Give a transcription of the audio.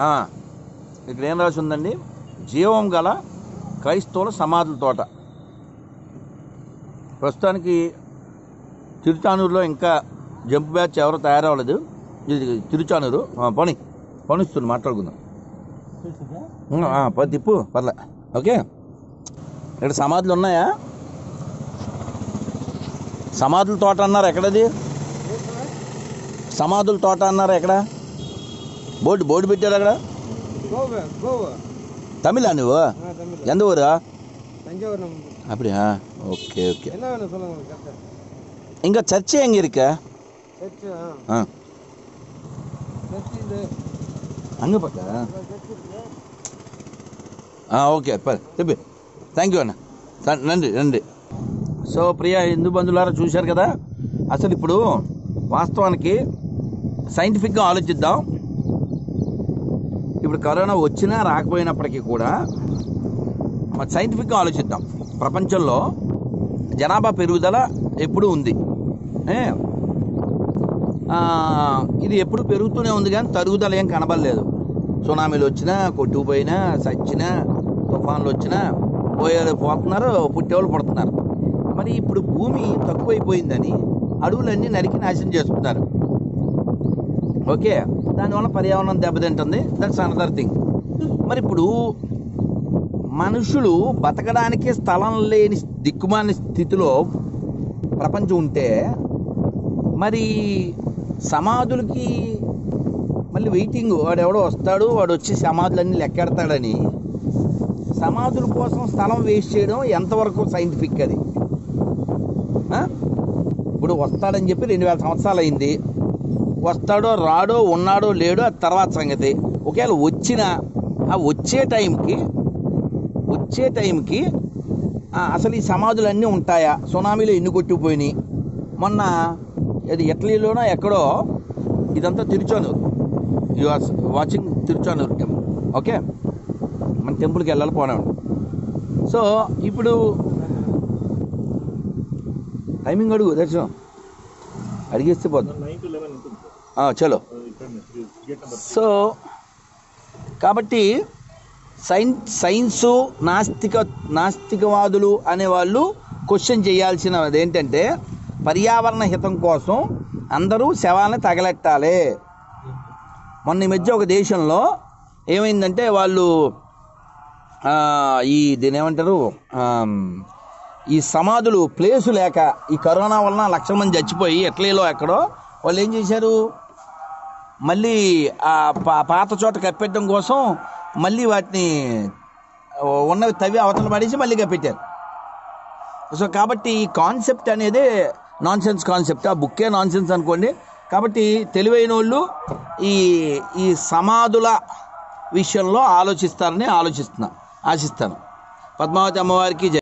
ఆ, ఇక్కడ ఏం రాసి ఉందండి జీవం గల క్రైస్తవుల సమాధుల తోట ప్రస్తుతానికి తిరుచానూరులో ఇంకా జంప్ బ్యాచ్ ఎవరు తయారవ్వలేదు ఇది తిరుచానూరు ఆ, పని పనిస్తుంది మాట్లాడుకుందాం ఆ, పది తిప్పు పర్లే ఓకే ఇక్కడ సమాధులు ఉన్నాయా సమాధుల తోట అన్నారు ఎక్కడది సమాధుల తోట అన్నారు ఎక్కడ బోర్డు బోర్డు పెట్టారు అక్కడ கோவை கோவா తమిళా నువ్వు ஆ தமிழ் ఎంత ఊరా தஞ்சாவூர் நம்ம அப்படியா ஓகே ஓகே என்ன வேணும் சொல்லுங்க கரெக்டாக ఇంకా చర్చ எங்க இருக்க சர்ச்சு ஆ ஆ சர்ச்சு இந்த அங்கே பார்த்தா சர்ச்சு இருக்கு ఆ, ఓకే పర్ చెప్పి థ్యాంక్ యూ అన్న థా- రండి రండి సో ప్రియ హిందూ బంధువులారా చూశారు కదా అసలు ఇప్పుడు వాస్తవానికి సైంటిఫిక్గా ఆలోచిద్దాం ఇప్పుడు కరోనా వచ్చినా రాకపోయినప్పటికీ కూడా మరి సైంటిఫిక్గా ఆలోచిద్దాం ప్రపంచంలో జనాభా పెరుగుదల ఎప్పుడూ ఉంది ఏ? ఆ, ఇది ఎప్పుడు పెరుగుతూనే ఉంది కానీ తరుగుదల ఏం కనబడలేదు సునామీలు వచ్చినా కొట్టుకుపోయినా చచ్చినా తుఫాన్లు వచ్చినా పోయే పోతున్నారు పుట్టేవాళ్ళు పుడుతున్నారు మరి ఇప్పుడు భూమి తక్కువైపోయిందని అడవులన్నీ నరికి నాశనం చేస్తున్నారు ఓకే దానివల్ల పర్యావరణం దెబ్బతింటుంది దట్స్ అనదర్ థింగ్ మరి ఇప్పుడు మనుషులు బతకడానికి స్థలం లేని దిక్కుమాలిన స్థితిలో ప్రపంచం ఉంటే మరి సమాధులకి మళ్ళీ వెయిటింగ్ వాడు ఎవడో వస్తాడు వాడు వచ్చి సమాధులన్నీ లెక్కెడతాడని సమాధుల కోసం స్థలం వేస్ట్ చేయడం ఎంతవరకు సైంటిఫిక్ అది ఆ? ఇప్పుడు వస్తాడని చెప్పి రెండు వేల సంవత్సరాలు అయింది వస్తాడో రాడో ఉన్నాడో లేడో అది తర్వాత సంగతి ఒకవేళ వచ్చిన ఆ వచ్చే టైంకి వచ్చే టైంకి ఆ, అసలు ఈ సమాధులు అన్నీ ఉంటాయా సునామీలో ఎన్ని కొట్టుకుపోయినాయి మొన్న ఇది ఇటలీలోనో ఎక్కడో ఇదంతా Tiruchanur you are watching Tiruchanur temple okay మన టెంపుల్కి వెళ్ళాలి పోనేవాడు సో ఇప్పుడు టైమింగ్ అడుగు దర్శనం అడిగేస్తే పోద్దాం నైన్ టు లెవెన్ ఉంటుంది ఆ, చలో ఇక్కడ గేట్ నెంబర్ సో కాబట్టి సైన్ సైన్సు నాస్తిక నాస్తికవాదులు అనేవాళ్ళు క్వశ్చన్ చేయాల్సినది ఏంటంటే పర్యావరణ హితం కోసం అందరూ శవాలను తగలెట్టాలి మొన్న ఈ మధ్య ఒక దేశంలో ఏమైందంటే వాళ్ళు ఆ, ఈ దీని ఏమంటారు ఆమ్, ఈ సమాధులు ప్లేసు లేక ఈ కరోనా వలన లక్షల మంది చచ్చిపోయి ఇటలీలో ఎక్కడో వాళ్ళు ఏం చేశారు మళ్ళీ ఆ పా- పాత చోట కప్పెట్టడం కోసం మళ్ళీ వాటిని ఉన్నవి తవ్వి అవతల పడేసి మళ్ళీ కప్పెట్టారు సో కాబట్టి ఈ కాన్సెప్ట్ అనేది నాన్ సెన్స్ కాన్సెప్ట్ ఆ బుక్కే నాన్ సెన్స్ అనుకోండి కాబట్టి తెలివైన వాళ్ళు ఈ ఈ సమాధుల విషయంలో ఆలోచిస్తారని ఆలోచిస్తున్నా ఆశిస్తాను పద్మావతి అమ్మవారికి జై